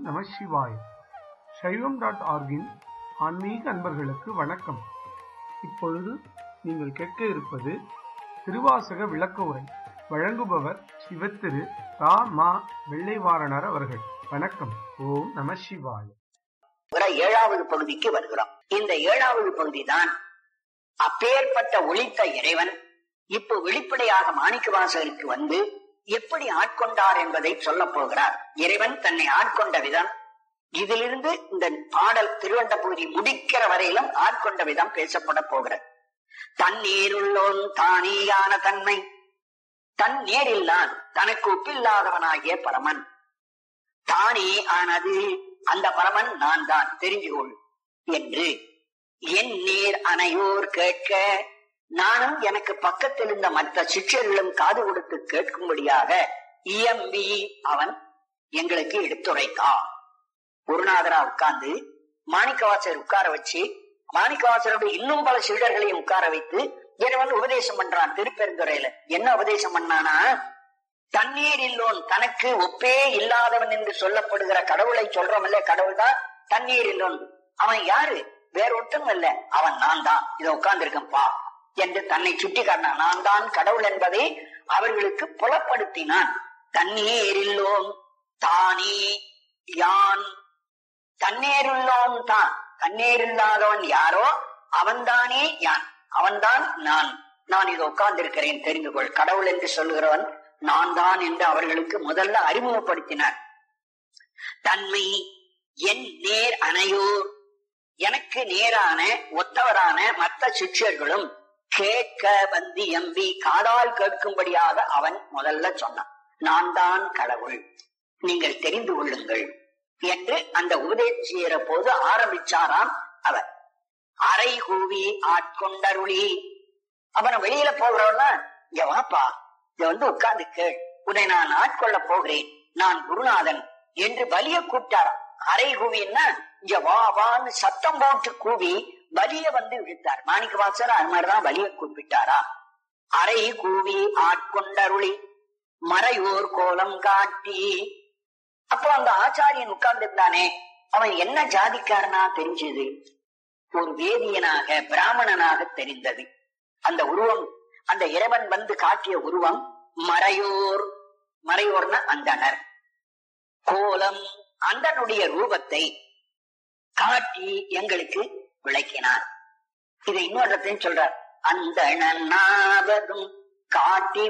நம சிவாய் சைவம் டாட் ஆர்கின் ஆன்மீக அன்பர்களுக்கு வணக்கம் இப்பொழுது நீங்கள் கேட்க இருப்பது திருவாசக விளக்க உரை வழங்குபவர் சிவத்திரு ரா மா வெள்ளைவாரணர் அவர்கள் வணக்கம் ஓம் நம சிவாய் ஏழாவது பகுதிக்கு வருகிறோம் இந்த ஏழாவது பகுதி தான் அப்பேற்பட்ட ஒளித்த இறைவன் இப்போ வெளிப்படையாக மாணிக்க வாசகருக்கு வந்து எப்படி ஆட்கொண்டார் என்பதை சொல்ல போகிறார் இறைவன் தன்னை ஆட்கொண்ட விதம் இதிலிருந்து இந்த பாடல் திருவண்ட பகுதி முடிக்கிற வரையிலும் ஆட்கொண்ட விதம் பேசப்பட போகிறது தன்னீருள்ளோன் தானேயான தன்மை தன் நேரில்லான் தனக்கு ஒப்பில்லாதவனாகிய பரமன் தானே ஆனது அந்த பரமன் நான் தான் தெரிஞ்சு கொள் என்று என் நேர் அனையோர் கேட்க நானும் எனக்கு பக்கத்தில் இருந்த மற்ற சிஷ்யர்களும் காது கொடுத்து கேட்கும்படியாக இயம்பி அவன் எங்களுக்கு எடுத்துரைத்தான் குருநாதரா உட்கார்ந்து மாணிக்கவாசர் உட்கார வச்சு மாணிக்கவாசரோட இன்னும் பல சீடர்களையும் உட்கார வைத்து இறைவன் உபதேசம் பண்றான் திருப்பெருந்துறையில என்ன உபதேசம் பண்ணானா தண்ணீர் இல்லோன் தனக்கு ஒப்பே இல்லாதவன் என்று சொல்லப்படுகிற கடவுளை சொல்றோம்ல கடவுள் தான் தண்ணீர் இல்லோன் அவன் யாரு வேற ஒருத்தனும் இல்ல அவன் நான் தான் இதை உட்கார்ந்திருக்கேன் பா என்று தன்னை சுட்டி காட்டினான் நான் தான் கடவுள் என்பதை அவர்களுக்கு புலப்படுத்தினான் தண்ணீரில்லோன் தானே யான் தண்ணீருள்ளோன் தான் தண்ணீர் இல்லாதவன் யாரோ அவன்தானே யான் அவன்தான் நான் நான் இதை உட்கார்ந்திருக்கிறேன் தெரிந்து கொள் கடவுள் என்று சொல்லுகிறவன் நான் தான் என்று அவர்களுக்கு முதல்ல அறிமுகப்படுத்தினார் தன்மை என் நேர் அணையோர் எனக்கு நேரான ஒத்தவரான மற்ற சிஷ்யர்களும் கேட்க வந்து எம்பி காதால் கேட்கும்படியாக அவன் முதல்ல சொன்னான் நான் தான் கடவுள் நீங்கள் தெரிந்து கொள்ளுங்கள் என்று அந்த உபதேசம் செய்கிற போது ஆரம்பிச்சாராம் அவர் அரை கூவி ஆட்கொண்டருளி அப்புறம் வெளியில போகிறவன்னா இங்க வாப்பா இங்க வந்து உட்கார்ந்து கேள் உன்னை நான் ஆட்கொள்ள போகிறேன் நான் குருநாதன் என்று பலிய கூப்பிட்டாராம் அரை கூவின்னா இங்க வா வான்னு சத்தம் போட்டு கூவி பலிய வந்து இழுத்தார் மாணிக்க வாசர் அது மாதிரிதான் பலிய கூப்பிட்டாரா அரை கூவி ஆட்கொண்டருளி மறையோர் கோலம் காட்டி அப்போ அந்த ஆச்சாரியன் உட்கார்ந்து இருந்தானே அவன் என்ன ஜாதிக்காரனா தெரிஞ்சது ஒரு வேதியனாக பிராமணனாக தெரிந்தது அந்த உருவம் அந்த இறைவன் வந்து காட்டிய உருவம் மறையோர் மறையோர்னா அந்தனர் கோலம் அந்தனுடைய ரூபத்தை காட்டி எங்களுக்கு விளக்கினார் இதை இன்னொருத்தையும் சொல்றார் அந்த நாவதும் காட்டி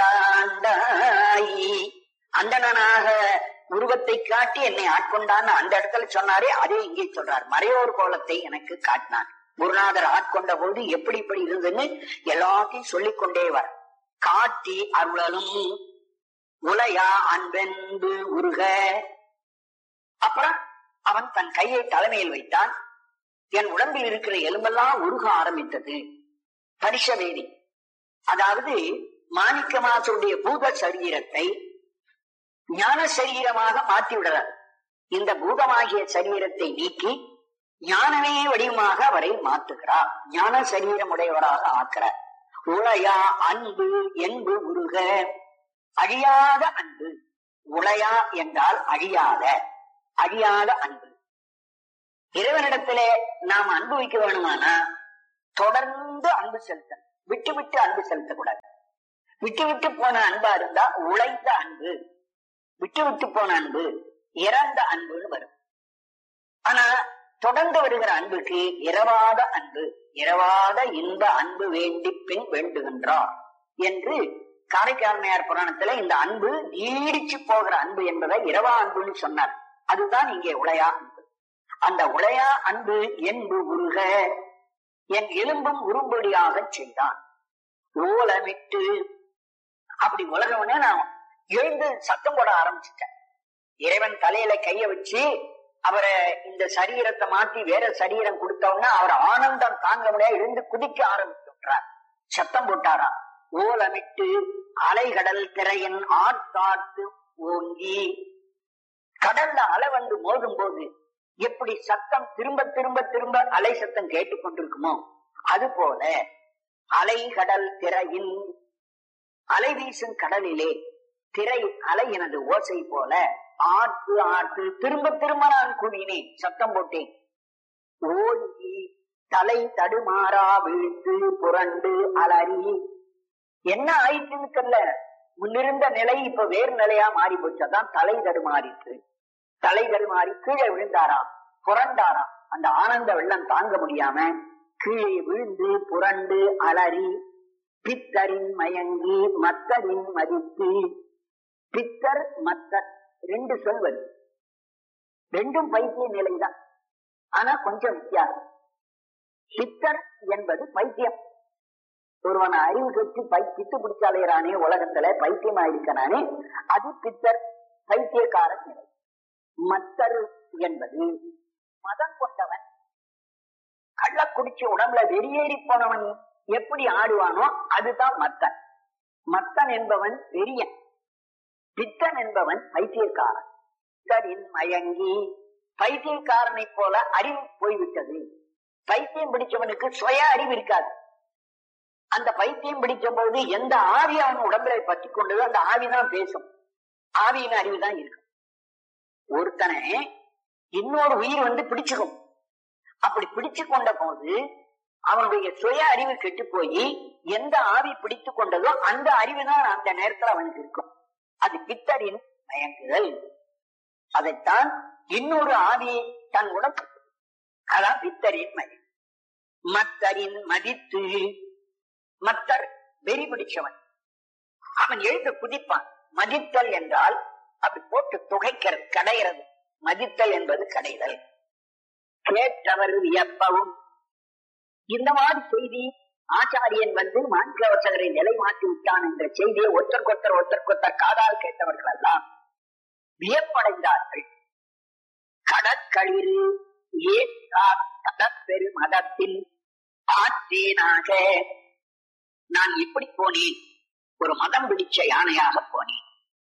வந்தாண்டாயி அந்தனாக உருவத்தை காட்டி என்னை ஆட்கொண்டான்னு அந்த இடத்துல சொன்னாரே அதே இங்கே சொல்றார் மறையோர் கோலத்தை எனக்கு காட்டினான் குருநாதர் ஆட்கொண்ட போது எப்படி இப்படி இருந்ததுன்னு எல்லாத்தையும் சொல்லிக் கொண்டே வர காட்டி அருளலும் உலையா அன்பென்பு உருக அப்புறம் அவன் தன் கையை தலைமையில் வைத்தான் என் உடம்பில் இருக்கிற எலும்பெல்லாம் உருக ஆரம்பித்தது பரிசவேதி அதாவது மாணிக்க மாசருடைய பூத சரீரத்தை ஞான சரீரமாக மாற்றி விடுறார் இந்த பூதமாகிய சரீரத்தை நீக்கி ஞானமே வடிவமாக அவரை மாற்றுகிறார் ஞான சரீரம் உடையவராக ஆக்கிறார் உளையா அன்பு என்பு உருக அழியாத அன்பு உளையா என்றால் அழியாத அழியாத அன்பு இறைவனிடத்திலே நாம் அன்பு வைக்க வேணுமானா தொடர்ந்து அன்பு செலுத்த விட்டு விட்டு அன்பு செலுத்தக்கூடாது விட்டு விட்டு போன அன்பா இருந்தா உழைந்த அன்பு விட்டு விட்டு போன அன்பு இறந்த அன்புன்னு வரும் ஆனா தொடர்ந்து வருகிற அன்புக்கு இரவாத அன்பு இரவாத இந்த அன்பு வேண்டி பின் வேண்டுகின்றார் என்று காரைக்காரமையார் புராணத்துல இந்த அன்பு நீடிச்சு போகிற அன்பு என்பதை இரவா அன்புன்னு சொன்னார் அதுதான் இங்கே உளையா அன்பு அந்த உளையா அன்பு என்பு உருக என் எலும்பும் உரும்படியாக செய்தான் ஓலமிட்டு அப்படி உலகவனே நான் எழுந்து சத்தம் போட ஆரம்பிச்சிட்டேன் இறைவன் தலையில கைய வச்சு அவரை இந்த சரீரத்தை மாத்தி வேற சரீரம் கொடுத்தோம்னா அவர் ஆனந்தம் தாங்க முடியாது எழுந்து குதிக்க ஆரம்பிச்சுட்டார் சத்தம் போட்டாரா ஓலமிட்டு அலைகடல் திரையின் ஆட்காத்து ஓங்கி கடல்ல அலை வந்து மோதும் போது எப்படி சத்தம் திரும்ப திரும்ப திரும்ப அலை சத்தம் கேட்டுக்கொண்டிருக்குமோ அது போல அலை கடல் திரையின் அலை வீசும் கடலிலே திரை அலை எனது ஓசை போல ஆர்த்து ஆர்த்து திரும்ப திரும்ப நான் கூவினேன் சத்தம் போட்டேன் ஓடி தலை தடுமாறா வீழ்த்து புரண்டு அலறி என்ன ஆயிற்றுன்னு தெரியல முன்னிருந்த நிலை இப்ப வேறு நிலையா மாறி போச்சு அதான் தலை தடுமாறிற்று தலை தடுமாறி கீழே விழுந்தாராம் புரண்டாராம் அந்த ஆனந்த வெள்ளம் தாங்க முடியாம கீழே விழுந்து புரண்டு அலறி பித்தரின் மயங்கி மத்தரின் மதித்து பித்தர் மத்தர் ரெண்டு சொல் வருது ரெண்டும் பைத்திய நிலைதான் ஆனா கொஞ்சம் வித்தியாசம் பித்தர் என்பது பைத்தியம் ஒருவன் அறிவு கற்று பை பித்து பிடிச்சாலேறானே உலகத்துல பைத்தியமா இருக்கனானே அது பித்தர் பைத்தியக்கார நிலை மத்தர் என்பது மதம் கொண்டவன் கள்ள குடிச்சு உடம்புல வெறியேறி போனவன் எப்படி ஆடுவானோ அதுதான் மத்தன் மத்தன் என்பவன் வெறியன் பித்தன் என்பவன் பைத்தியக்காரன் பித்தரின் மயங்கி பைத்தியக்காரனை போல அறிவு போய்விட்டது பைத்தியம் பிடிச்சவனுக்கு சுய அறிவு இருக்காது அந்த பைத்தியம் பிடிச்ச போது எந்த ஆவி அவன் உடம்புல பற்றி கொண்டதோ அந்த ஆவிதான் பேசும் ஆவியின் அறிவு தான் இருக்கும் ஒருத்தனை இன்னொரு உயிர் வந்து பிடிச்சுக்கும் அப்படி பிடிச்சு கொண்ட போது அவனுடைய சுய அறிவு கெட்டு போய் எந்த ஆவி பிடித்து கொண்டதோ அந்த அறிவு தான் அந்த நேரத்தில் அவனுக்கு இருக்கும் அது பித்தரின் மயங்குதல் அதைத்தான் இன்னொரு ஆவியை தன் உடம்பு அதான் பித்தரின் மயம் மத்தரின் மதித்து மத்தர் வெறி பிடிச்சவன் அவன் எழுந்து குதிப்பான் மதித்தல் என்றால் அப்படி போட்டு துகைக்கிறது கடைகிறது மதித்தல் என்பது கடைதல் கேட்டவர் வியப்பவும் இந்த மாதிரி செய்தி ஆச்சாரியன் வந்து மாணிக்கவசகரை நிலை மாற்றி விட்டான் என்ற செய்தியை ஒருத்தருக்கொத்தர் ஒருத்தருக்கொத்தர் காதால் கேட்டவர்கள் எல்லாம் வியப்படைந்தார்கள் கடற்களிறு ஏற்றா கடற்பெரு மதத்தில் ஆற்றேனாக நான் எப்படி போனேன் ஒரு மதம் பிடிச்ச யானையாக போனேன்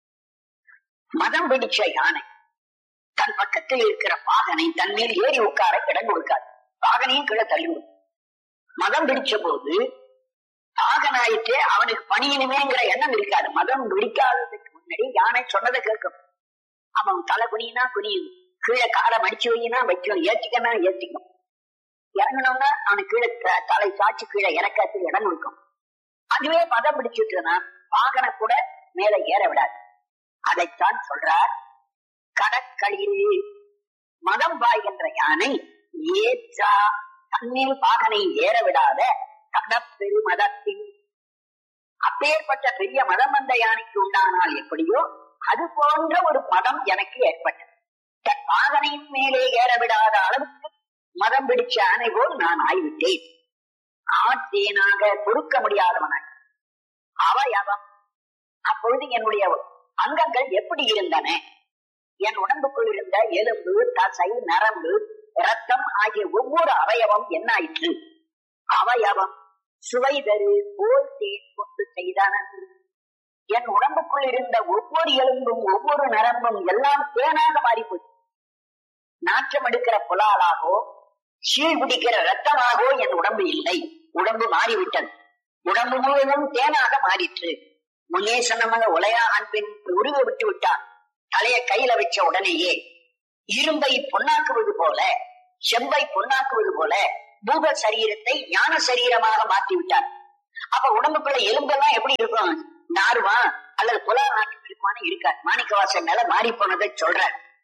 மதம் பிடிச்ச யானை தன் பக்கத்தில் இருக்கிற பாகனை தன் மேல் ஏறி உட்கார இடம் கொடுக்காது பாகனையும் கீழே தள்ளிவிடும் மதம் பிடிச்ச போது பாகனாயிட்டே அவனுக்கு பணியணுமேங்கிற எண்ணம் இருக்காது மதம் பிடிக்காததுக்கு முன்னாடி யானை சொன்னதை கேட்கும் அவன் தலை குனியினா குனியும் கீழே காலை மடிச்சு வையினா வைக்கும் ஏற்றிக்கனா ஏற்றிக்கும் இறங்கணும்னா அவனுக்கு கீழே த- தலை சாட்சி கீழே இறக்கத்துக்கு இடம் கொடுக்கும் அதுவே மதம் பிடிச்சிட்டுனா வாகன கூட மேல ஏற விடாது அதைத்தான் சொல்றார் கடற்களில் மதம் பாய்கின்ற யானை ஏற்றா தண்ணீர் பாகனை ஏற விடாத கடப்பெரு மதத்தின் அப்பேற்பட்ட பெரிய மதம் வந்த யானைக்கு உண்டானால் எப்படியோ அது போன்ற ஒரு மதம் எனக்கு ஏற்பட்டது தன் பாகனையின் மேலே ஏற விடாத அளவுக்கு மதம் பிடிச்ச யானை போல் நான் ஆய்விட்டேன் ஆற்றேனாக பொறுக்க முடியாதவனாய் அவயவம் அப்பொழுது என்னுடைய அங்கங்கள் எப்படி இருந்தன என் உடம்புக்குள் இருந்த எலும்பு தசை நரம்பு ரத்தம் ஆகிய ஒவ்வொரு அவயவம் என்ன ஆயிற்று அவயவம் சுவை தரு போல் தேன் கொண்டு செய்தன என் உடம்புக்குள் இருந்த ஒவ்வொரு எலும்பும் ஒவ்வொரு நரம்பும் எல்லாம் தேனாக மாறி போச்சு நாற்றம் எடுக்கிற புலாலாகோ சீழ் பிடிக்கிற ரத்தமாகவோ என் உடம்பு இல்லை உடம்பு மாறிவிட்டது உடம்பு முழுவதும் தேனாக மாறிற்று முன்னே சொன்னவங்க உலையா ஆண் பெண் உருவ விட்டு விட்டான் தலைய கையில வச்ச உடனேயே இரும்பை பொன்னாக்குவது போல செம்பை பொன்னாக்குவது போல பூத சரீரத்தை ஞான சரீரமாக மாற்றி விட்டார் அப்ப உடம்புக்குள்ள எலும்பெல்லாம் எப்படி இருக்கும் நாருவா அல்லது புலா நாட்டு இருக்குமான்னு இருக்காது மாணிக்கவாசன் மேல மாறி போனதை சொல்ற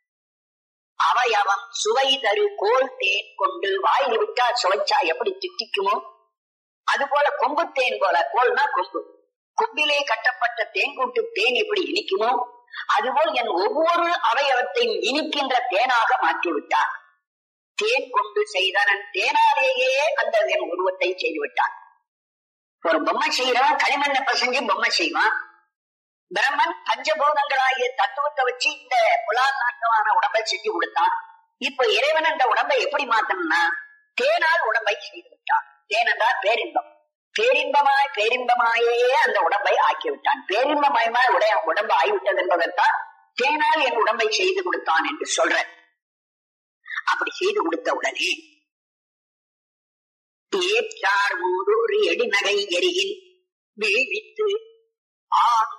அவயவம் சுவை தரு கோல் தேன் கொண்டு வாயில் விட்டா சுவைச்சா எப்படி திட்டிக்குமோ அது போல கொம்பு தேன் போல கோல்னா கொம்பு கொம்பிலே கட்டப்பட்ட தேன் கூட்டு தேன் எப்படி இனிக்குமோ அதுபோல் என் ஒவ்வொரு அவயவத்தையும் இனிக்கின்ற தேனாக மாற்றி விட்டான் தேன் கொண்டு செய்தனன் தேனாலேயே அந்த என் உருவத்தை செய்து விட்டான் ஒரு பொம்மை செய்யறவன் களிமண்ணை பசஞ்சு பொம்மை செய்வான் பிரம்மன் பஞ்சபூதங்களாகிய தத்துவத்தை வச்சு இந்த புலால் நாட்டமான உடம்பை செஞ்சு கொடுத்தான் இப்ப இறைவன் அந்த உடம்பை எப்படி மாத்தணும்னா தேனால் உடம்பை செய்து விட்டான் தேன் என்றால் பேரின்பம் பேரின்பமாய் பேரின்பமாயே அந்த உடம்பை ஆக்கி விட்டான் பேரின்பமயமாய் உடைய உடம்பு ஆகிவிட்டது என்பதற்கால் தேனால் என் உடம்பை செய்து கொடுத்தான் என்று சொல்றேன் அப்படி செய்து கொடுத்த உடனே ஏற்றார் மூதூர் எடிநகை எரியில் வீழ்வித்து ஆண்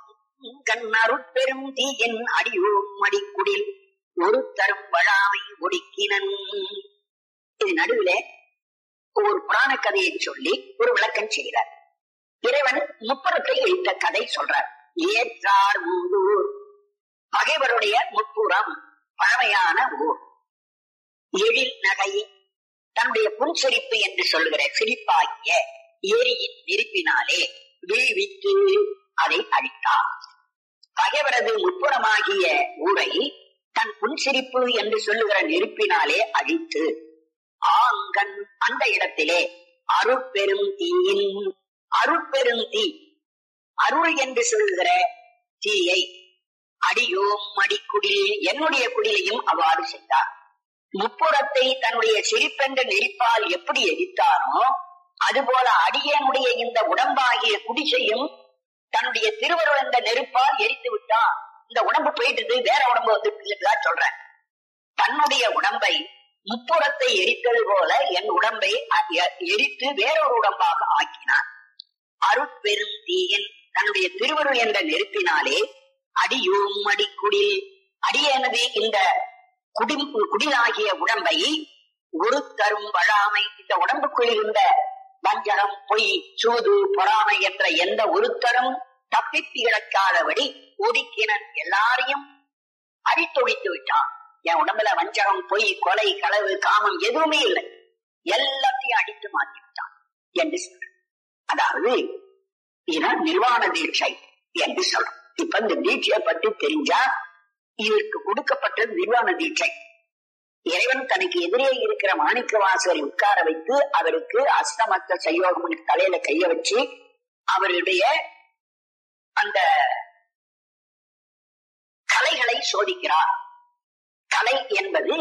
கண் அருட்பெரும் தீயின் அடியோம் மடிக்குடில் ஒரு தரும் வழாமை ஒடுக்கினன் இது நடுவிலே ஒரு புராண கதையை சொல்லி ஒரு விளக்கம் செய்கிறார் இறைவன் முப்புறத்தை இழுத்த கதை சொல்றார் ஏற்றார் மூதூர் பகைவருடைய முப்புறம் பழமையான ஊர் எழில் நகை தன்னுடைய புன்சிரிப்பு என்று சொல்லுகிற சிரிப்பாகிய ஏரியின் நெருப்பினாலே வீழ்வித்து அதை அழித்தார் பகைவரது முப்புறமாகிய ஊரை தன் புன்சிரிப்பு என்று சொல்லுகிற நெருப்பினாலே அழித்து ஆங்கன் அந்த இடத்திலே அருட்பெரும் தீயின் அருட்பெரும் தீ அருள் என்று சொல்லுகிற தீயை அடியோம் அடிக்குடில் என்னுடைய குடிலையும் அவ்வாறு செய்தார் முப்புறத்தை தன்னுடைய சிரிப்பென்ற நெருப்பால் எப்படி எரித்தானோ அதுபோல அடியனுடைய இந்த உடம்பாகிய குடிசையும் தன்னுடைய திருவருள் என்ற நெருப்பால் எரித்து விட்டான் இந்த உடம்பு போயிட்டு வேற உடம்பு வந்து சொல்றேன் தன்னுடைய உடம்பை முப்புறத்தை எரித்தது போல என் உடம்பை எரித்து வேறொரு உடம்பாக ஆக்கினான் அருட்பெரும் தீயன் தன்னுடைய திருவருள் என்ற நெருப்பினாலே அடியோம் அடிக்குடில் அடியனது இந்த குடி குடிலாகிய உடம்பை ஒரு தரும் வழாமை இந்த உடம்புக்குள் இருந்த வஞ்சகம் பொய் சூது பொறாமை என்ற எந்த ஒருத்தரும் தப்பித்து இழக்காதபடி ஒதுக்கினன் எல்லாரையும் அடித்தொழித்து விட்டான் என் உடம்புல வஞ்சகம் பொய் கொலை களவு காமம் எதுவுமே இல்லை எல்லாத்தையும் அடித்து மாற்றி விட்டான் என்று சொல்ற அதாவது இதான் நிர்வாண தீட்சை என்று சொல்றோம் இப்ப இந்த தீட்சையை பற்றி தெரிஞ்சா இதற்கு கொடுக்கப்பட்டது நிர்வாண தீட்சை இறைவன் தனக்கு எதிரே இருக்கிற மாணிக்க வாசகரை உட்கார வைத்து அவருக்கு அஸ்தமத்த சையோகம் தலையில கைய வச்சு அவருடைய அந்த கலைகளை சோதிக்கிறார் கலை என்பது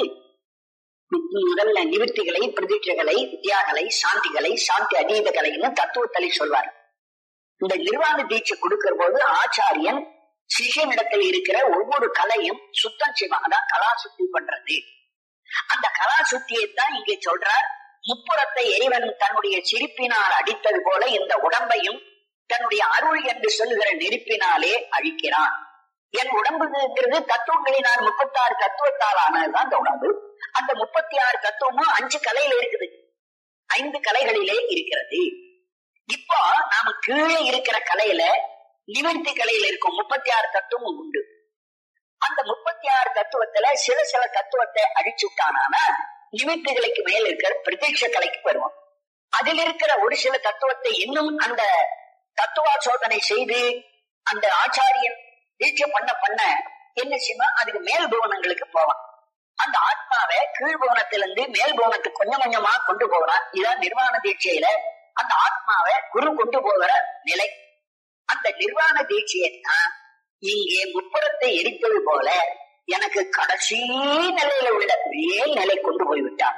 முதல்ல நிவர்த்திகளை பிரதிஷ்டைகளை வித்யாகளை சாந்திகளை சாந்தி அதீத கலைன்னு தத்துவத்தலை சொல்வார் இந்த நிர்வாண தீட்சை கொடுக்கிற போது ஆச்சாரியன் சிஷியனிடத்தில் இருக்கிற ஒவ்வொரு கலையும் சுத்தம் செய்வான் அதான் கலா சுத்தி பண்றது அந்த கலா சுத்தியை தான் இங்கே சொல்றார் முப்புறத்தை இறைவன் தன்னுடைய சிரிப்பினால் அடித்தது போல இந்த உடம்பையும் தன்னுடைய அருள் என்று சொல்லுகிற நெருப்பினாலே அழிக்கிறான் என் உடம்புங்கிறது தத்துவங்களினால் முப்பத்தாறு தத்துவத்தால் ஆனதுதான் அந்த உடம்பு அந்த முப்பத்தி ஆறு தத்துவமும் அஞ்சு கலையில இருக்குது ஐந்து கலைகளிலே இருக்கிறது இப்போ நாம கீழே இருக்கிற கலையில நிவர்த்தி கலையில இருக்கும் முப்பத்தி ஆறு தத்துவமும் உண்டு அந்த முப்பத்தி ஆறு தத்துவத்துல சில சில தத்துவத்தை அழிச்சு விட்டானா நிமித்திகளுக்கு மேல் இருக்கிற பிரத்யட்ச கலைக்கு வருவோம் அதில் இருக்கிற ஒரு சில தத்துவத்தை இன்னும் அந்த தத்துவா சோதனை செய்து அந்த ஆச்சாரியன் தீட்சை பண்ண பண்ண என்ன செய்வான் அதுக்கு மேல் புவனங்களுக்கு போவான் அந்த ஆத்மாவை கீழ் புவனத்திலிருந்து மேல் புவனத்துக்கு கொஞ்சம் கொஞ்சமா கொண்டு போகிறான் இதான் நிர்வாண தீட்சையில அந்த ஆத்மாவை குரு கொண்டு போகிற நிலை அந்த நிர்வாண தீட்சையை தான் இங்கே முப்புறத்தை எரிப்பது போல எனக்கு கடைசி நிலையில உள்ள மேல் நிலை கொண்டு போய்விட்டார்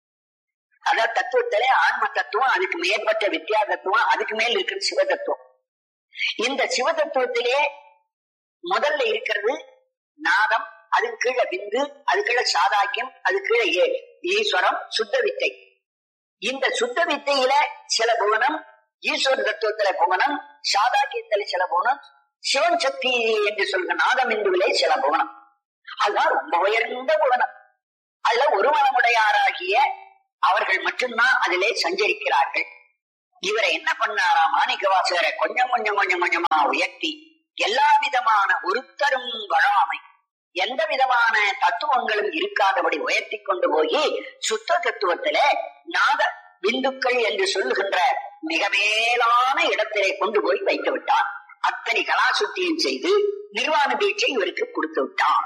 அதான் தத்துவத்திலே ஆன்ம தத்துவம் அதுக்கு மேற்பட்ட வித்யா தத்துவம் அதுக்கு மேல் இருக்கிற சிவ தத்துவம் இந்த சிவ தத்துவத்திலே முதல்ல இருக்கிறது நாதம் அதுக்கு கீழே பிந்து அது கீழே சாதாக்கியம் அது கீழே ஈஸ்வரம் சுத்த வித்தை இந்த சுத்த வித்தையில சில புவனம் ஈஸ்வர தத்துவத்தில புவனம் சாதாக்கியத்தில சில புவனம் சிவன் சக்தி என்று சொல்ற நாதம் இந்துவிலே சில புவனம் அதுதான் ரொம்ப உயர்ந்த புவனம் அதுல ஒரு மனமுடையாராகிய அவர்கள் மட்டும்தான் அதிலே சஞ்சரிக்கிறார்கள் இவரை என்ன பண்ணாரா மாணிக்க வாசகரை கொஞ்சம் கொஞ்சம் கொஞ்சம் கொஞ்சமா உயர்த்தி எல்லா விதமான ஒருத்தரும் வராமை எந்த விதமான தத்துவங்களும் இருக்காதபடி உயர்த்தி கொண்டு போய் சுத்த தத்துவத்தில நாத பிந்துக்கள் என்று சொல்லுகின்ற மிக மேலான இடத்திலே கொண்டு போய் வைத்து விட்டான் அத்தனை கலாசுத்தியும் செய்து நிர்வாண தீட்சை இவருக்கு கொடுத்து விட்டான்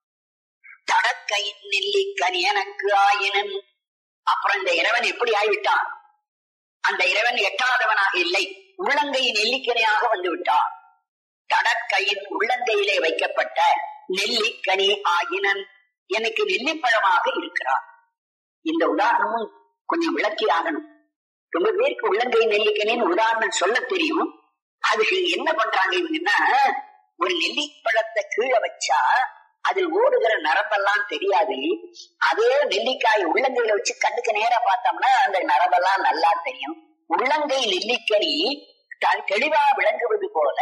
தடக்கையின் நெல்லிக்கனி எனக்கு ஆயினன் அப்புறம் இந்த இறைவன் எப்படி ஆய்விட்டான் அந்த இறைவன் எட்டாதவனாக இல்லை உள்ளங்கையின் நெல்லிக்கனியாக வந்து விட்டான் தடக்கையின் உள்ளங்கையிலே வைக்கப்பட்ட நெல்லிக்கனி ஆகினன் எனக்கு நெல்லிப்பழமாக இருக்கிறான் இந்த உதாரணமும் கொஞ்சம் விளக்கி ஆகணும் ரொம்ப பேருக்கு உள்ளங்கை நெல்லிக்கனின்னு உதாரணம் சொல்ல தெரியும் அதுக்கு என்ன பண்றாங்க இவங்கன்னா ஒரு நெல்லிப்பழத்தை கீழே வச்சா அதில் ஓடுகிற நரம்பெல்லாம் தெரியாது அதே நெல்லிக்காய் உள்ளங்கையில வச்சு கண்ணுக்கு நேரா பார்த்தோம்னா அந்த நரம்பெல்லாம் நல்லா தெரியும் உள்ளங்கை நெல்லிக்கனி தான் தெளிவா விளங்குவது போல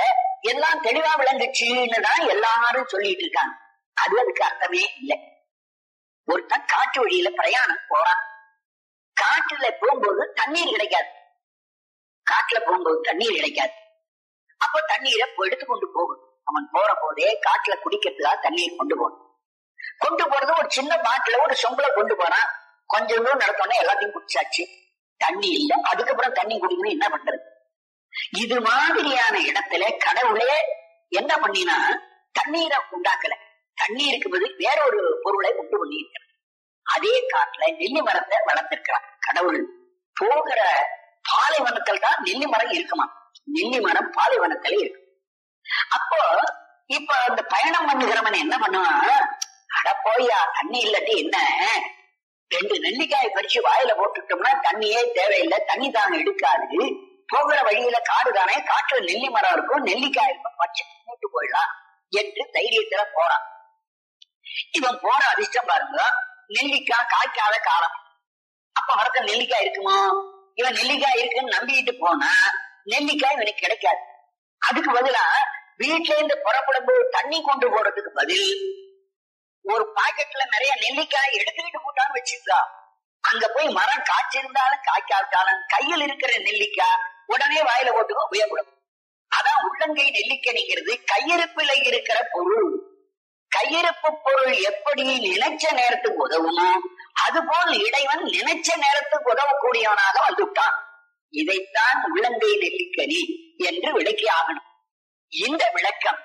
எல்லாம் தெளிவா விளங்குச்சுன்னு தான் எல்லாரும் சொல்லிட்டு இருக்காங்க அது அதுக்கு அர்த்தமே இல்லை ஒருத்தன் காட்டு வழியில பிரயாணம் போறான் காட்டுல போகும்போது தண்ணீர் கிடைக்காது காட்டுல போகும்போது தண்ணீர் கிடைக்காது அப்ப தண்ணீரை எடுத்து கொண்டு போகணும் அவன் போற போதே காட்டுல குடிக்கிறதுக்காக தண்ணீர் கொண்டு போகணும் கொண்டு போறது ஒரு சின்ன பாட்டில ஒரு சொம்புல கொண்டு போறான் கொஞ்சம் தூரம் நடத்தோன்னே எல்லாத்தையும் குடிச்சாச்சு தண்ணி இல்ல அதுக்கப்புறம் தண்ணி குடிக்கணும் என்ன பண்றது இது மாதிரியான இடத்துல கடவுளே என்ன பண்ணினா தண்ணீரை உண்டாக்கல தண்ணீருக்கு பதில் வேற ஒரு பொருளை உண்டு பண்ணியிருக்கிறார் அதே காட்டுல நெல்லி மரத்தை வளர்த்திருக்கிறார் கடவுள் போகிற பாலைவனத்தில் தான் நெல்லி மரம் இருக்குமா நெல்லி மரம் பாலைவனத்துல இருக்கு அப்போ இப்ப அந்த பயணம் பண்ணுகிறவன் என்ன பண்ணுவான் அட போயா தண்ணி இல்லாட்டி என்ன ரெண்டு நெல்லிக்காய் பறிச்சு வாயில போட்டுட்டோம்னா தண்ணியே தேவையில்லை தண்ணி தாங்க எடுக்காது போகிற வழியில காடு தானே காட்டுல நெல்லி மரம் இருக்கும் நெல்லிக்காய் இருக்கும் பச்சை மூட்டு போயிடலாம் என்று தைரியத்துல போறான் இவன் போற அதிர்ஷ்டம் பாருங்க நெல்லிக்காய் காய்க்காத காலம் அப்ப மரத்துல நெல்லிக்காய் இருக்குமோ இவன் நெல்லிக்காய் இருக்குன்னு நம்பிட்டு போனா நெல்லிக்காய் இவனுக்கு கிடைக்காது அதுக்கு பதிலா வீட்டுல இருந்து புறப்படும் போது தண்ணி கொண்டு போறதுக்கு பதில் ஒரு பாக்கெட்ல நிறைய நெல்லிக்காய் எடுத்துக்கிட்டு போட்டான்னு வச்சுக்கா அங்க போய் மரம் காய்ச்சிருந்தாலும் காய்க்காவிட்டாலும் கையில் இருக்கிற நெல்லிக்காய் உடனே வாயில போட்டுக்கோ உபயோகப்படும் அதான் உள்ளங்கை நெல்லிக்கணிங்கிறது கையிருப்பில் இருக்கிற பொருள் கையிருப்பு பொருள் எப்படி நினைச்ச நேரத்துக்கு உதவுமோ அதுபோல் இறைவன் நினைச்ச நேரத்துக்கு உதவக்கூடியவனாக வந்துட்டான் இதைத்தான் உள்ளங்கை நெல்லிக்கனி என்று விளக்கி ஆகணும் இந்த விளக்கம்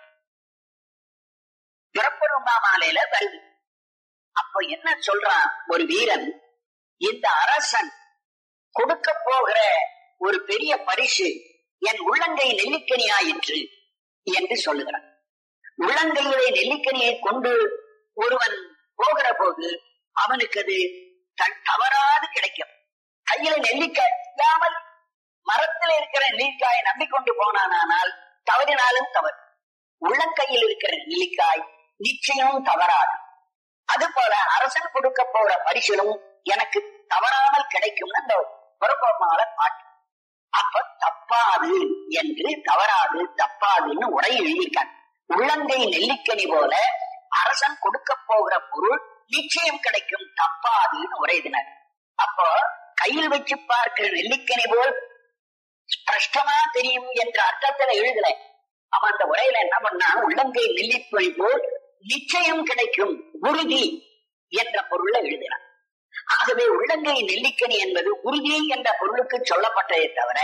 பிறப்பருமா மாலையில வருது அப்ப என்ன சொல்றான் ஒரு வீரன் இந்த அரசன் கொடுக்க போகிற ஒரு பெரிய பரிசு என் உள்ளங்கை நெல்லிக்கனி ஆயிற்று என்று சொல்லுகிறான் உள்ளங்கையிலே நெல்லிக்கனியை கொண்டு ஒருவன் போகிற போது அவனுக்கு அது தன் தவறாது கிடைக்கும் கையில நெல்லிக்காய் இல்லாமல் மரத்தில் இருக்கிற நெல்லிக்காயை நம்பிக்கொண்டு போனானால் தவறினாலும் தவறு உள்ளங்கையில் இருக்கிற நெல்லிக்காய் நிச்சயம் தவறாது அது போல அரசன் கொடுக்க போற பரிசிலும் எனக்கு தவறாமல் கிடைக்கும் அந்த புறப்பமால பாட்டு அப்ப தப்பாது என்று தவறாது தப்பாதுன்னு உரை எழுதியிருக்காங்க உள்ளங்கை நெல்லிக்கனி போல அரசன் கொடுக்க போகிற பொருள் நிச்சயம் கிடைக்கும் தப்பாதுன்னு உரைதினர் அப்போ கையில் வச்சு பார்க்கிற நெல்லிக்கனி போல் ஸ்பஷ்டமா தெரியும் என்ற அர்த்தத்துல எழுதல அவன் அந்த உரையில என்ன பண்ணா உள்ளங்கை நெல்லிக்கனி போல் நிச்சயம் கிடைக்கும் உறுதி என்ற பொருளை எழுதினான் ஆகவே உள்ளங்கை நெல்லிக்கனி என்பது உறுதி என்ற பொருளுக்கு சொல்லப்பட்டதை தவிர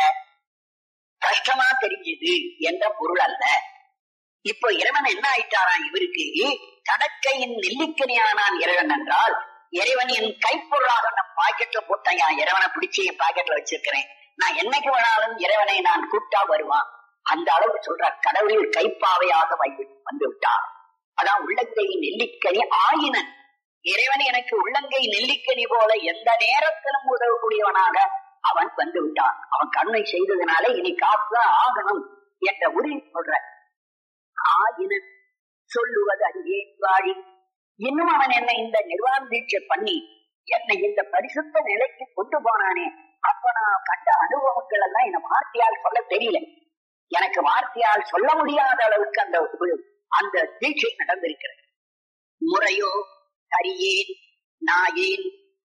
கஷ்டமா தெரிஞ்சது என்ற பொருள் அல்ல இப்போ இறைவன் என்ன ஆயிட்டாராம் இவருக்கு கடக்கையின் நெல்லிக்கனியானான் இறைவன் என்றால் இறைவன் என் கைப்பொருளாக நான் பாக்கெட்ல போட்டேன் இறைவனை பிடிச்சி என் பாக்கெட்ல வச்சிருக்கிறேன் நான் என்னைக்கு வேணாலும் இறைவனை நான் கூப்பிட்டா வருவான் அந்த அளவுக்கு சொல்ற கடவுளில் கைப்பாவையாக வந்து விட்டார் அதான் உள்ளங்கை நெல்லிக்கனி ஆயினன் இறைவன் எனக்கு உள்ளங்கை நெல்லிக்கனி போல எந்த நேரத்திலும் உதவக்கூடியவனாக அவன் வந்து விட்டான் அவன் கண்ணை செய்ததுனால இனி காப்புதான் ஆகணும் என்ற உறுதி சொல்ற ஆயினன் சொல்லுவது அங்கே வாழி இன்னும் அவன் என்னை இந்த நிர்வாண தீட்சை பண்ணி என்னை இந்த பரிசுத்த நிலைக்கு கொண்டு போனானே அப்ப நான் கண்ட அனுபவங்கள் எல்லாம் என்ன வார்த்தையால் சொல்ல தெரியல எனக்கு வார்த்தையால் சொல்ல முடியாத அளவுக்கு அந்த அந்த தீட்சை நடந்திருக்கிறது முறையோ தரியேன் நாயேன்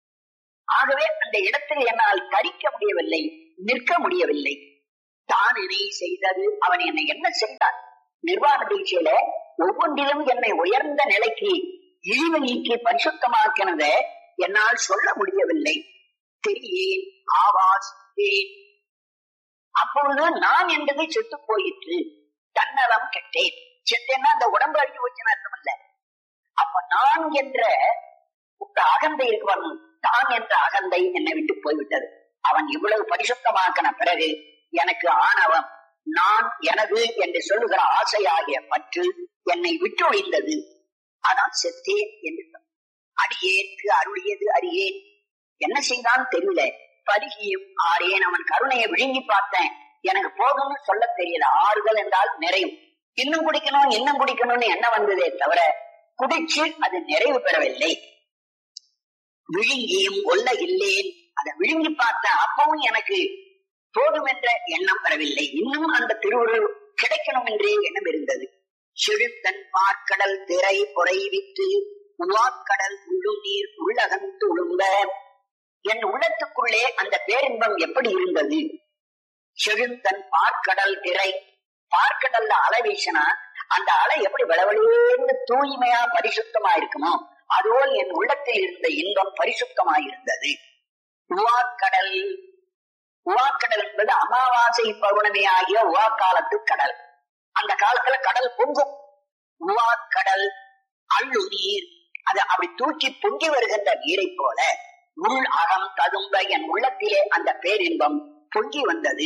ஆகவே அந்த இடத்தில் என்னால் தரிக்க முடியவில்லை நிற்க முடியவில்லை தான் என்னை செய்தது அவன் என்னை என்ன செய்தான் நிர்வாக தீட்சையில ஒவ்வொன்றிலும் என்னை உயர்ந்த நிலைக்கு இழிவு நீக்கி பரிசுத்தமாக்கினத என்னால் சொல்ல முடியவில்லை தெரியேன் ஆவாஸ் அப்பொழுது நான் என்றது செத்து போயிற்று தன்னலம் கெட்டேன் செத்தேன்னா அந்த உடம்பு அழிஞ்சு போச்சுன்னு அர்த்தம் இல்ல அப்ப நான் என்ற அகந்தை இருக்கு தான் என்ற அகந்தை என்னை விட்டு போய்விட்டது அவன் இவ்வளவு பரிசுத்தமாக்கின பிறகு எனக்கு ஆணவம் நான் எனது என்று சொல்லுகிற ஆசையாகிய பற்று என்னை விட்டு ஒழிந்தது அதான் செத்தேன் என்று அடியேற்கு அருளியது அறியேன் என்ன செய்தான் தெரியல பருகியும் ஆறேன் அவன் கருணையை விழுங்கி பார்த்தேன் எனக்கு போதும்னு சொல்ல தெரியல ஆறுதல் என்றால் நிறைவு இன்னும் குடிக்கணும் இன்னும் குடிக்கணும்னு என்ன வந்ததே தவிர குடிச்சு அது நிறைவு பெறவில்லை விழுங்கியும் கொல்ல இல்லேன் அதை விழுங்கி பார்த்த அப்பவும் எனக்கு போதும் என்ற எண்ணம் பெறவில்லை இன்னும் அந்த திருவுருள் கிடைக்கணும் என்றே எண்ணம் இருந்தது செழுத்தன் பார்க்கடல் திரை பொறை விற்று உவாக்கடல் உள்ளு நீர் உள்ளகம் துளும்ப என் உள்ளத்துக்குள்ளே அந்த பேரின்பம் எப்படி இருந்தது செழுத்தன் பார்க்கடல் திரை பார்க்கடல்ல அலை வீசினா அந்த அலை எப்படி விளவெளியேந்து தூய்மையா பரிசுத்தமா இருக்குமோ அதுபோல் என் உள்ளத்தில் இருந்த இன்பம் பரிசுத்தமா இருந்தது உவாக்கடல் உவாக்கடல் என்பது அமாவாசை பௌர்ணமி ஆகிய உவா காலத்து கடல் அந்த காலத்துல கடல் பொங்கும் உவாக்கடல் அள்ளு நீர் அது அப்படி தூக்கி பொங்கி வருகின்ற நீரை போல உள் அகம் ததும்ப என் உள்ளத்திலே அந்த பேரின்பம் பொங்கி வந்தது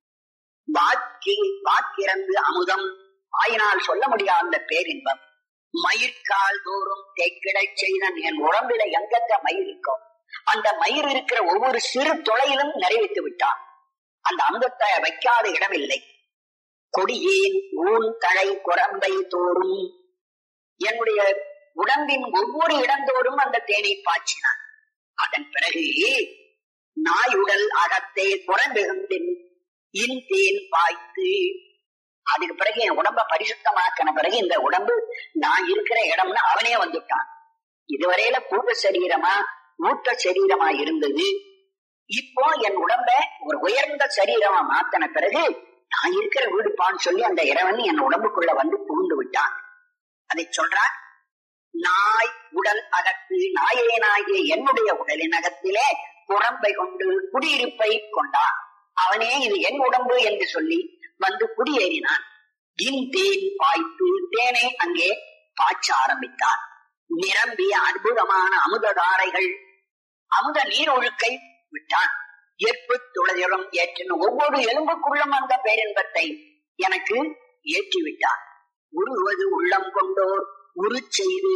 வாக்கி வாக்கிறந்து அமுதம் ஆயினால் சொல்ல முடியாத அந்த பேரின்பம் மயிர்கால் தோறும் தேக்கிடை செய்தன் என் உடம்பில எங்கெங்க மயிர் இருக்கும் அந்த மயிர் இருக்கிற ஒவ்வொரு சிறு தொலையிலும் நிறைவேற்றி விட்டான் அந்த அமுதத்தை வைக்காத இடமில்லை கொடியேன் ஊன் தழை குரம்பை தோறும் என்னுடைய உடம்பின் ஒவ்வொரு இடந்தோறும் அந்த தேனை பாய்ச்சினான் அதன் பிறகு நாயுடல் அகத்தே குரம்பெகுந்தின் இன் தேன் பாய்த்து அதுக்கு பிறகு என் உடம்ப பரிசுத்தமாக்கின பிறகு இந்த உடம்பு நான் இருக்கிற இடம்னு அவனே வந்துட்டான் இதுவரையில கூட்ட சரீரமா ஊட்ட சரீரமா இருந்தது இப்போ என் உடம்ப ஒரு உயர்ந்த சரீரமா மாத்தின பிறகு நான் இருக்கிற வீடுப்பான்னு சொல்லி அந்த இறைவன் என் உடம்புக்குள்ள வந்து புகுந்து விட்டான் அதை சொல்றான் நாய் உடல் அகத்து நாயேனாகிய என்னுடைய உடலின் அகத்திலே புறம்பை கொண்டு குடியிருப்பை கொண்டான் அவனே இது என் உடம்பு என்று சொல்லி வந்து குடியேறினான் இன் தேன் பாய்த்து தேனை அங்கே பாய்ச்ச ஆரம்பித்தான் நிரம்பிய அற்புதமான அமுததாரைகள் அமுத நீர் ஒழுக்கை விட்டான் ஏற்பு துளதிடம் ஏற்றின ஒவ்வொரு எலும்புக்குள்ளும் அந்த பேரின்பத்தை எனக்கு ஏற்றிவிட்டான் உருவது உள்ளம் கொண்டோர் உரு செய்து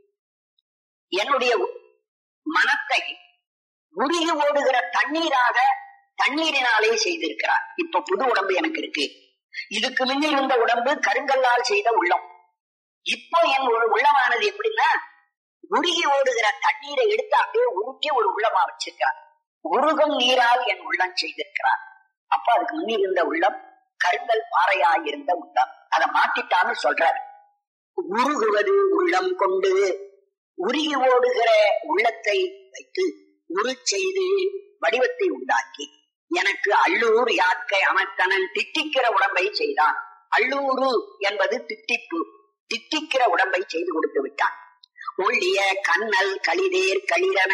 என்னுடைய மனத்தை உருகி ஓடுகிற தண்ணீராக தண்ணீரினாலே செய்திருக்கிறார் இப்ப புது உடம்பு எனக்கு இருக்கு இதுக்கு முன்ன இருந்த உடம்பு கருங்கல்லால் செய்த உள்ளம் இப்போ என் உள்ளமானது எப்படின்னா உருகி ஓடுகிற தண்ணீரை எடுத்து அப்படியே உருக்கி ஒரு உள்ளமா வச்சிருக்கிறார் உருகும் நீரால் என் உள்ளம் செய்திருக்கிறார் அப்ப அதுக்கு முன்ன இருந்த உள்ளம் கருங்கல் பாறையாய் இருந்த உள்ளம் அதை மாத்திட்டான்னு சொல்றார் உருகுவது உள்ளம் கொண்டு உருகி ஓடுகிற உள்ளத்தை வைத்து உரு செய்து வடிவத்தை உண்டாக்கி எனக்கு அள்ளூர் யாக்கை அமர்த்தனன் திட்டிக்கிற உடம்பை செய்தான் அள்ளூரு என்பது திட்டிப்பு திட்டிக்கிற உடம்பை செய்து கொடுத்து விட்டான் ஒள்ளிய கண்ணல் களிதேர் களிரன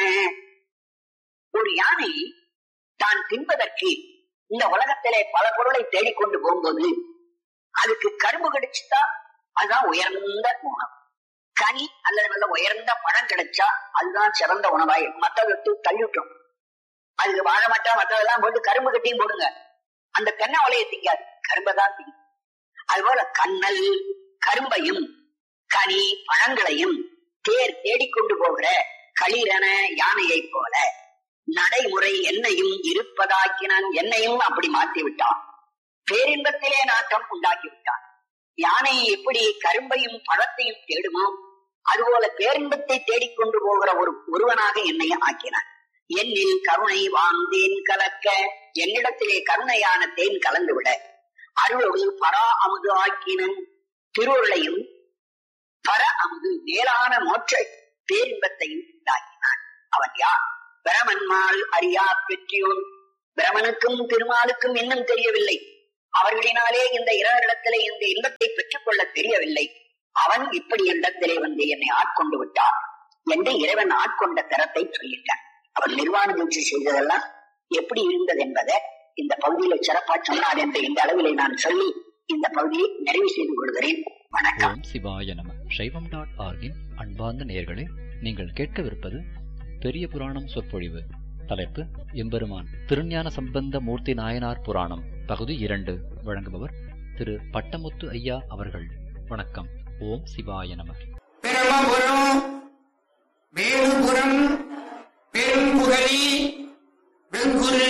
ஒரு யானை தான் தின்பதற்கு இந்த உலகத்திலே பல பொருளை தேடிக்கொண்டு போகும்போது அதுக்கு கரும்பு கிடைச்சுட்டா அதுதான் உயர்ந்த உணவு கனி அல்லது நல்ல உயர்ந்த பழம் கிடைச்சா அதுதான் சிறந்த உணவாய் மற்றவர்களுக்கு தள்ளிவிட்டோம் அதுக்கு வாழை மட்டா மற்றதெல்லாம் போட்டு கரும்பு கட்டியும் போடுங்க அந்த தென்னை வலையை திங்காது கரும்பை தான் திங்கும் அதுபோல கண்ணல் கரும்பையும் கனி பழங்களையும் தேர் தேடிக்கொண்டு போகிற களிரென யானையை போல நடைமுறை என்னையும் இருப்பதாக்கினான் என்னையும் அப்படி மாற்றி விட்டான் பேரின்பத்திலே நாட்டம் உண்டாக்கி விட்டான் யானை எப்படி கரும்பையும் பழத்தையும் தேடுமோ அதுபோல பேரின்பத்தை தேடிக்கொண்டு போகிற ஒரு ஒருவனாக என்னை ஆக்கினான் என்னில் கருணை வாந்தேன் கலக்க என்னிடத்திலே கருணையான தேன் கலந்து விட அருளோடு பரா அமுது ஆக்கினன் திருவுருளையும் பர அமுது மேலான மோட்ச பேரின்பத்தையும் உண்டாக்கினான் அவன் யார் பிரமன்மாள் அறியா பெற்றியோன் பிரமனுக்கும் திருமாலுக்கும் இன்னும் தெரியவில்லை அவர்களினாலே இந்த இரவரிடத்திலே இந்த இன்பத்தை பெற்றுக் கொள்ள தெரியவில்லை அவன் இப்படி இடத்திலே வந்து என்னை ஆட்கொண்டு விட்டான் என்று இறைவன் ஆட்கொண்ட தரத்தை சொல்லிட்டான் அவன் நிர்வாண முயற்சி செய்ததெல்லாம் எப்படி இருந்தது என்பதை இந்த பகுதியில சிறப்பா சொன்னார் என்று இந்த அளவிலே நான் சொல்லி இந்த பகுதியை நிறைவு செய்து கொள்கிறேன் வணக்கம் ஓம் சிவாய நம சைவம் டாட் ஆர்கின் அன்பார்ந்த நேயர்களே நீங்கள் கேட்கவிருப்பது பெரிய புராணம் சொற்பொழிவு தலைப்பு எம்பெருமான் திருஞான சம்பந்த மூர்த்தி நாயனார் புராணம் பகுதி இரண்டு வழங்குபவர் திரு பட்டமுத்து ஐயா அவர்கள் வணக்கம் ஓம் சிவாய நம பிரமபுரம் வேலுபுரம் பெரும்புகலி வெங்குரு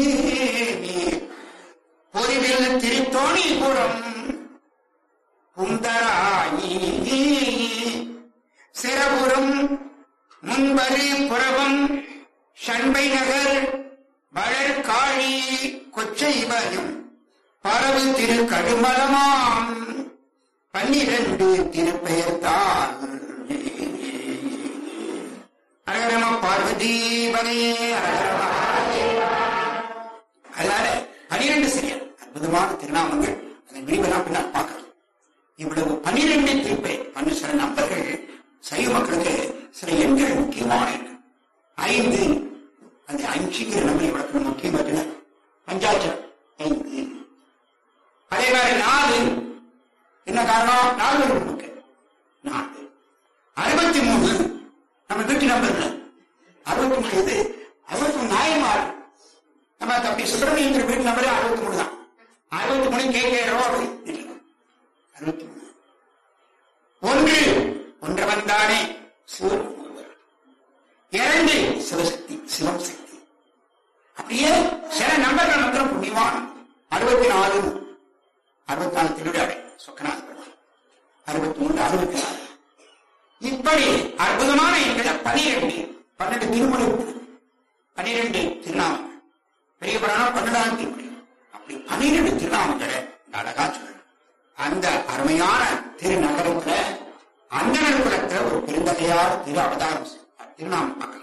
பொறிவில் திருத்தோணிபுரம் குந்தராயி சிரபுரம் முன்பரு புறவம் சண்பை நகர் வளர்காழி கொச்சைவயம் பரவு திரு கடுமலமாம் பன்னிரண்டு திருப்பெயர்தான் அரகரம பார்வதி பதையே அதனால பனிரெண்டு சரியா அற்புதமான திருநாமங்கள் அதை விரிவெல்லாம் பின்னால் பார்க்கலாம் இவ்வளவு பன்னிரெண்டு திருப்பெயர் பண்ணு சில நம்பர்கள் சைவ மக்களுக்கு சில எண்கள் முக்கியமான எண்கள் ஐந்து அந்த அஞ்சுங்கிற நம்பரை வளர்க்கணும் முக்கியமாக பஞ்சாட்சரம் ஐந்து அதே மாதிரி நாலு என்ன காரணம் நாலு நமக்கு நாலு அறுபத்தி மூணு நம்ம வீட்டு நம்பர்ல அறுபத்தி மூணு இது அறுபத்தி மூணு நாயமாறு நம்ம தம்பி சுப்பிரமணியங்கிற வீட்டு நம்பரே அறுபத்தி மூணு தான் அறுபத்தி மூணு கே கே ரோடு அறுபத்தி மூணு ஒன்று ஒன்றவன் தானே சிவன் ஒருவர் இரண்டு சிவசக்தி சிவம் சக்தி அப்படியே சில நம்பர்கள் மாத்திரம் புண்ணியமான அறுபத்தி நாலு அறுபத்தி நாலு திருவிழாடை சொக்கநாத பெருமாள் அறுபத்தி மூன்று அறுபத்தி நாலு இப்படி அற்புதமான எண்களை பனிரெண்டு பன்னெண்டு திருமணி பனிரெண்டு திருநாமங்கள் பெரிய புராணம் பன்னெண்டாம் திருமணி அப்படி பன்னிரெண்டு திருநாமங்களை இந்த அழகா சொல்லணும் அந்த அருமையான திருநகரத்துல அந்தனர் குலத்துல ஒரு பெருந்தகையார் திரு அவதாரம் செய்தார். திருநாமம் மக்கள்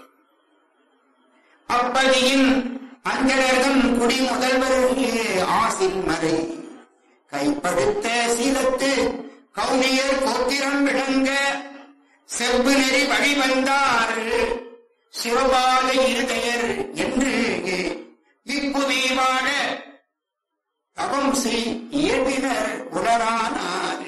அப்பதியின் அஞ்சலர்தம் குடி முதல்வர் ஆசில் மறை கைப்படுத்த சீலத்து கௌனியர் கோத்திரம் விளங்க செவ்வு நெறி வழிவந்தார் சிவபாத இருதயர் என்று இப்புவி வாழ தவம் செய் இயல்பினர் உலரானார்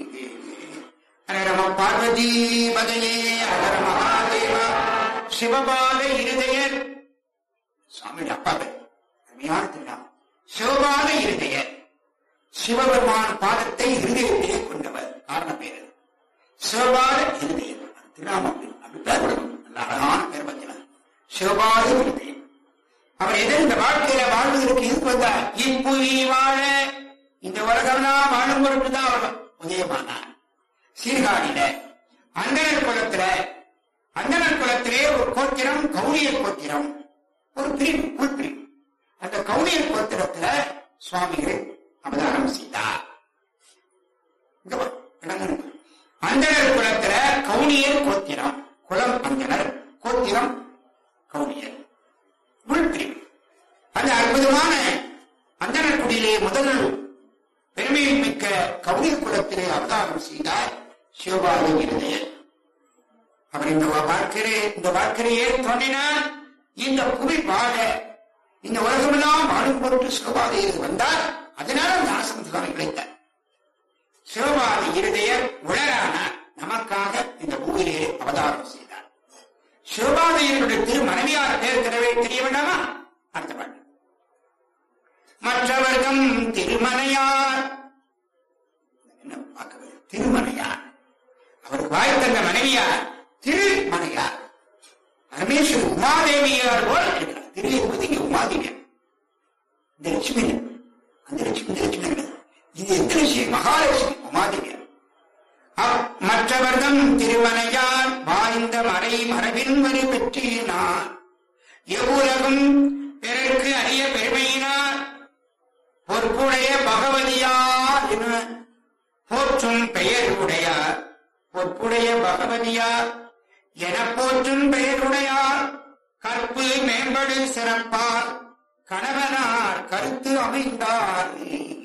ஹரரம பார்வதி பதையே ஹர மகாதேவா சிவபாத இருதயர் சுவாமி அப்பாவே அருமையான திருநாமம் சிவபாத இருதயர் சிவபெருமான பாதத்தை இருதயத்திலே கொண்டவர் காரண பேர் அது. சிவபாத இருதயம் திருநாமம் அப்படி பேர் கொடுக்கணும் நல்ல அழகான பேர் வந்தனர் சிவபாத இருதயம் அவர் எதிர் இந்த வாழ்க்கையில வாழ்வதற்கு இதுக்கு வந்தார் இப்புவி வாழ இந்த உலகம்லாம் வாழும் பொருட்டு தான் அவர் உதயமானார் சீர்காழியில அந்தனர் குலத்துல அந்தனர் குலத்திலே ஒரு கோத்திரம் கௌரியர் கோத்திரம் ஒரு பிரிவு உள்பிரிவு அந்த கௌரியர் கோத்திரத்துல சுவாமிகள் அவதாரம் செய்தார் இங்க வா, இடங்கள் இருக்கு. அந்தனர் குலத்துல கௌனியர் கோத்திரம் குலம் அந்தனர் கோத்திரம் கௌனியர் உள்பிரிவு அந்த அற்புதமான அந்தனர் குடியிலே முதல் பெருமையில் மிக்க கௌரியர் குலத்திலே அவதாரம் செய்தார் சிவபாத இருதயர் அவர் இந்த வாழ்க்கையிலே இந்த வாழ்க்கையிலேயே தோன்றினார் இந்த புவி வாழ இந்த உலகமெல்லாம் வாழும் பொருட்டு சிவபாதையில் வந்தார் அதனால அந்த ஆசிரமத்துக்கான கிடைத்தார் சிவபாதி இருதயர் உளரானார் நமக்காக இந்த பூமியிலே அவதாரம் செய்தார் சிவபாதையனுடைய திரு மனைவியார் பேர் தெரியவே தெரிய வேண்டாமா அடுத்த பாட்டு மற்றவர்தம் திருமலையார் என்ன பார்க்கவே திருமலையார் அவருக்கு வாய் தந்த மனைவியார் திருமலையார் பரமேஸ்வரி உமாதேவியார் போல இருக்கிறார் திரு என்பது இங்க உமாதேவியார் இந்த லட்சுமி இல்லை. அந்த லட்சுமி இந்த லட்சுமி கிடையாது இது எந்த லட்சுமி மகாலட்சுமி உமாதேவியார் அப்- மற்றவர்தம் திருமலையார் வாய்ந்த மறை மரபின் வரி பெற்றினார் எவ்வுலகும் பிறருக்கு அறிய பெருமையினார் பொற்புடைய பகவதியார் என போற்றும் பெயர் உடையார் பொற்புடைய பகவதியார் என போற்றும் பெயருடையார் கற்பு மேம்படு சிறப்பார் கணவனார் கருத்து அமைந்தார்